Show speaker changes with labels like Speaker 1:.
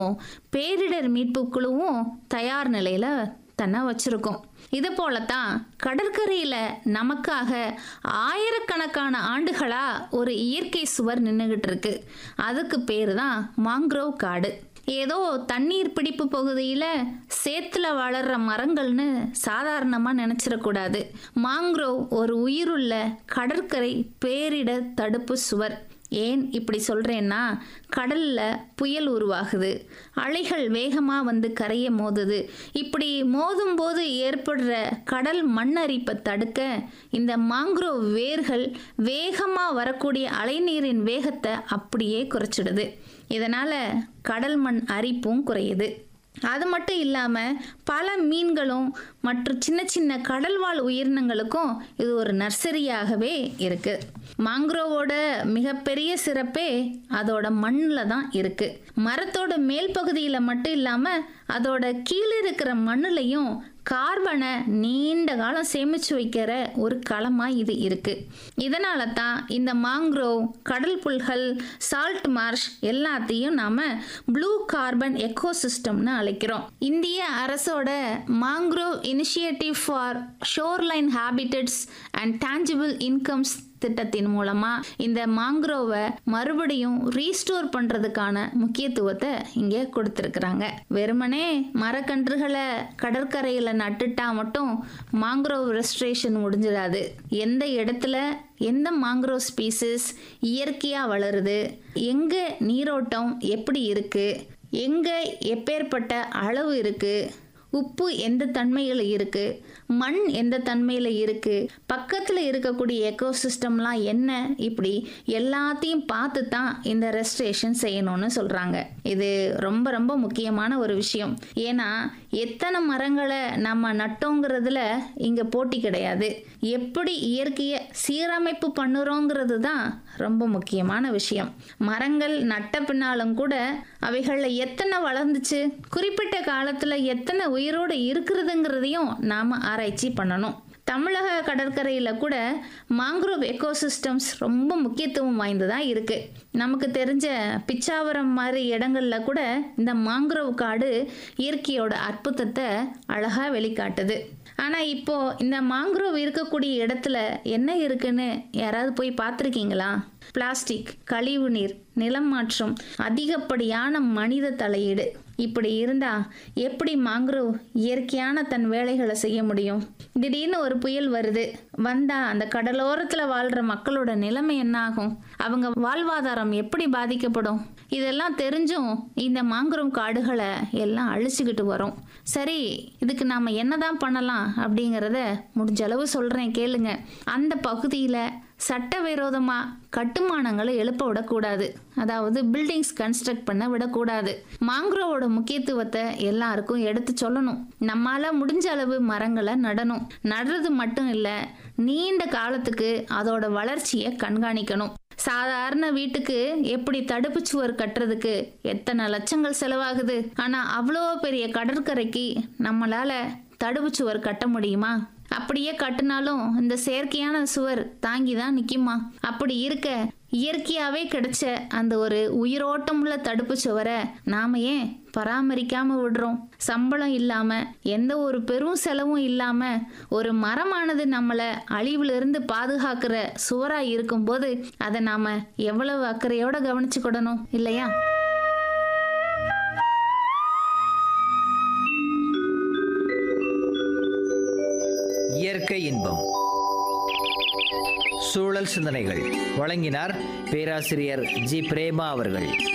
Speaker 1: பேரிடர் மீட்பு குழுவும் தயார் நிலையில தன்னை வச்சிருக்கோம் இது போலத்தான் கடற்கரையில நமக்காக ஆயிரக்கணக்கான ஆண்டுகளா ஒரு இயற்கை சுவர் நின்றுகிட்டு இருக்கு அதுக்கு பேர் தான் மாங்க்ரோவ் காடு ஏதோ தண்ணீர் பிடிப்பு பகுதியில் சேத்துல வளர்ற மரங்கள்னு சாதாரணமாக நினச்சிடக்கூடாது மாங்க்ரோவ் ஒரு உயிருள்ள கடற்கரை பேரிடர் தடுப்பு சுவர் ஏன் இப்படி சொல்கிறேன்னா கடலில் புயல் உருவாகுது அலைகள் வேகமாக வந்து கரைய மோதுது இப்படி மோதும் போது ஏற்படுற கடல் மண்ணரிப்பை தடுக்க இந்த மாங்க்ரோவ் வேர்கள் வேகமாக வரக்கூடிய அலைநீரின் வேகத்தை அப்படியே குறைச்சிடுது இதனால் கடல் மண் அரிப்பும் குறையுது அது மட்டும் இல்லாமல் பல மீன்களும் மற்றும் சின்ன சின்ன கடல்வாழ் உயிரினங்களுக்கும் இது ஒரு நர்சரியாகவே இருக்குது மாங்க்ரோவோட மிகப்பெரிய சிறப்பே அதோட மண்ணில் தான் இருக்குது மரத்தோட மேல் பகுதியில் மட்டும் இல்லாமல் அதோட கீழே இருக்கிற மண்ணுலையும் கார்பனை நீண்ட காலம் சேமித்து வைக்கிற ஒரு களமாக இது இருக்குது இதனால தான் இந்த மாங்க்ரோவ் கடல் புல்கள் சால்ட் மார்ஷ் எல்லாத்தையும் நாம் ப்ளூ கார்பன் எக்கோசிஸ்டம்னு அழைக்கிறோம் இந்திய அரசோட mangrove initiative for shoreline habitats and tangible incomes திட்டத்தின் மூலமா இந்த மாங்க்ரோவை மறுபடியும் ரீஸ்டோர் பண்றதுக்கான முக்கியத்துவத்தை இங்க கொடுத்துருக்குறாங்க வெறுமனே மரக்கன்றுகளை கடற்கரையில நட்டுட்டா மட்டும் மாங்க்ரோவ் ரெஸ்ட்ரேஷன் முடிஞ்சிடாது எந்த இடத்துல எந்த மாங்க்ரோவ் ஸ்பீசிஸ் இயற்கையாக வளருது எங்கே நீரோட்டம் எப்படி இருக்குது எங்கே எப்பேற்பட்ட அளவு இருக்குது உப்பு எந்த தன்மையில் இருக்குது மண் எந்த தன்மையில் இருக்குது பக்கத்தில் இருக்கக்கூடிய எக்கோசிஸ்டம்லாம் என்ன இப்படி எல்லாத்தையும் பார்த்து தான் இந்த ரெஸ்ட்ரேஷன் செய்யணும்னு சொல்கிறாங்க இது ரொம்ப ரொம்ப முக்கியமான ஒரு விஷயம் ஏன்னா எத்தனை மரங்களை நம்ம நட்டோங்கிறதுல இங்கே போட்டி கிடையாது எப்படி இயற்கையை சீரமைப்பு பண்ணுறோங்கிறது தான் ரொம்ப முக்கியமான விஷயம் மரங்கள் நட்ட பின்னாலும் கூட அவைகளில் எத்தனை வளர்ந்துச்சு குறிப்பிட்ட காலத்தில் எத்தனை உயிரோடு இருக்கிறதுங்கிறதையும் நாம் ஆராய்ச்சி பண்ணணும் தமிழக கடற்கரையில் கூட மாங்க்ரோவ் எக்கோசிஸ்டம்ஸ் ரொம்ப முக்கியத்துவம் வாய்ந்ததாக இருக்குது நமக்கு தெரிஞ்ச பிச்சாவரம் மாதிரி இடங்கள்ல கூட இந்த மாங்க்ரோவ் காடு இயற்கையோட அற்புதத்தை அழகாக வெளிக்காட்டுது ஆனால் இப்போ இந்த மாங்க்ரோவ் இருக்கக்கூடிய இடத்துல என்ன இருக்குன்னு யாராவது போய் பார்த்துருக்கீங்களா பிளாஸ்டிக் கழிவு நீர் நிலம் மாற்றம் அதிகப்படியான மனித தலையீடு இப்படி இருந்தா எப்படி மாங்க்ரோவ் இயற்கையான தன் வேலைகளை செய்ய முடியும் திடீர்னு ஒரு புயல் வருது வந்தா அந்த கடலோரத்தில் வாழ்ற மக்களோட நிலைமை என்ன ஆகும் அவங்க வாழ்வாதாரம் எப்படி பாதிக்கப்படும் இதெல்லாம் தெரிஞ்சும் இந்த மாங்க்ரோவ் காடுகளை எல்லாம் அழிச்சுக்கிட்டு வரோம் சரி இதுக்கு நாம் என்னதான் பண்ணலாம் அப்படிங்கிறத முடிஞ்ச அளவு சொல்கிறேன் கேளுங்க அந்த பகுதியில் சட்டவிரோதமாக கட்டுமானங்களை எழுப்ப விடக்கூடாது அதாவது பில்டிங்ஸ் கன்ஸ்ட்ரக்ட் பண்ண விடக்கூடாது மாங்க்ரோவோட முக்கியத்துவத்தை எல்லாருக்கும் எடுத்து சொல்லணும் நம்மால முடிஞ்ச அளவு மரங்களை நடணும் நடுறது மட்டும் இல்லை நீண்ட காலத்துக்கு அதோட வளர்ச்சியை கண்காணிக்கணும் சாதாரண வீட்டுக்கு எப்படி தடுப்பு சுவர் கட்டுறதுக்கு எத்தனை லட்சங்கள் செலவாகுது ஆனால் அவ்வளோ பெரிய கடற்கரைக்கு நம்மளால தடுப்பு சுவர் கட்ட முடியுமா அப்படியே கட்டினாலும் இந்த செயற்கையான சுவர் தாங்கி தான் நிற்குமா அப்படி இருக்க இயற்கையாகவே கிடைச்ச அந்த ஒரு உயிரோட்டமுள்ள தடுப்பு சுவரை நாம ஏன் பராமரிக்காம விடுறோம் சம்பளம் இல்லாம எந்த ஒரு பெரும் செலவும் இல்லாம ஒரு மரமானது நம்மளை அழிவிலிருந்து பாதுகாக்கிற சுவரா இருக்கும்போது அதை நாம எவ்வளவு அக்கறையோட கவனிச்சுக்கிடணும் இல்லையா
Speaker 2: இயற்கை இன்பம் சூழல் சிந்தனைகள் வழங்கினார் பேராசிரியர் ஜி பிரேமா அவர்கள்